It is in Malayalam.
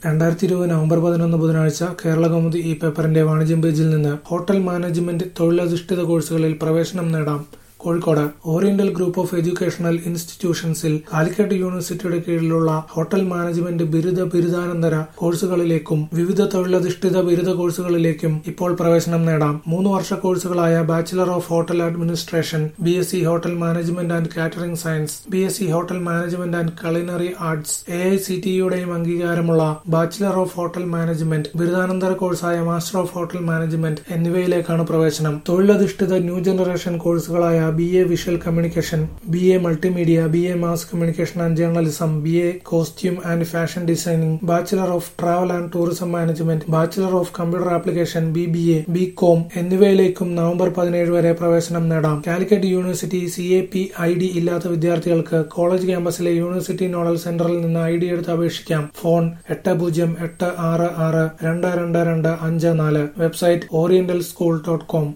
രണ്ടായിരത്തി ഇരുപത് നവംബർ പതിനൊന്ന് ബുധനാഴ്ച കേരളകൗമുദി ഈ പേപ്പറിന്റെ വാണിജ്യം പേജിൽ നിന്ന് ഹോട്ടൽ മാനേജ്മെന്റ് തൊഴിലധിഷ്ഠിത കോഴ്സുകളിൽ പ്രവേശനം നേടാം Kozhikode oriental group of educational ഇൻസ്റ്റിറ്റ്യൂഷൻസിൽ കാലിക്കറ്റ് യൂണിവേഴ്സിറ്റിയുടെ കീഴിലുള്ള ഹോട്ടൽ മാനേജ്മെന്റ് ബിരുദ ബിരുദാനന്തര കോഴ്സുകളിലേക്കും വിവിധ തൊഴിലധിഷ്ഠിത ബിരുദ കോഴ്സുകളിലേക്കും ഇപ്പോൾ പ്രവേശനം നേടാം മൂന്ന് വർഷ കോഴ്സുകളായ bachelor of hotel administration B S C hotel management and catering science B S C hotel management and culinary arts A I C ടിയുടെയും അംഗീകാരമുള്ള ബാച്ചിലർ ഓഫ് ഹോട്ടൽ മാനേജ്മെന്റ് ബിരുദാനന്തര കോഴ്സായ മാസ്റ്റർ ഓഫ് ഹോട്ടൽ മാനേജ്മെന്റ് എന്നിവയിലേക്കാണ് പ്രവേശനം തൊഴിലധിഷ്ഠിത ന്യൂ ജനറേഷൻ കോഴ്സുകളായ B A visual communication B A multimedia B A mass communication and journalism B A costume and fashion designing bachelor of travel and tourism management bachelor of computer application B B A B com എന്നിവയിലേക്കും നവംബർ പതിനേഴ് വരെ പ്രവേശനം നേടാം Calicut university C A P I D ഇല്ലാത്ത വിദ്യാർത്ഥികൾക്ക് കോളേജ് ക്യാമ്പസിലെ യൂണിവേഴ്സിറ്റി നോഡൽ സെന്ററിൽ നിന്ന് ഐ ഡി എടുത്ത് അപേക്ഷിക്കാം ഫോൺ എട്ട് പൂജ്യം എട്ട് ആറ് ആറ് രണ്ട് രണ്ട് രണ്ട് അഞ്ച് നാല് website oriental school dot com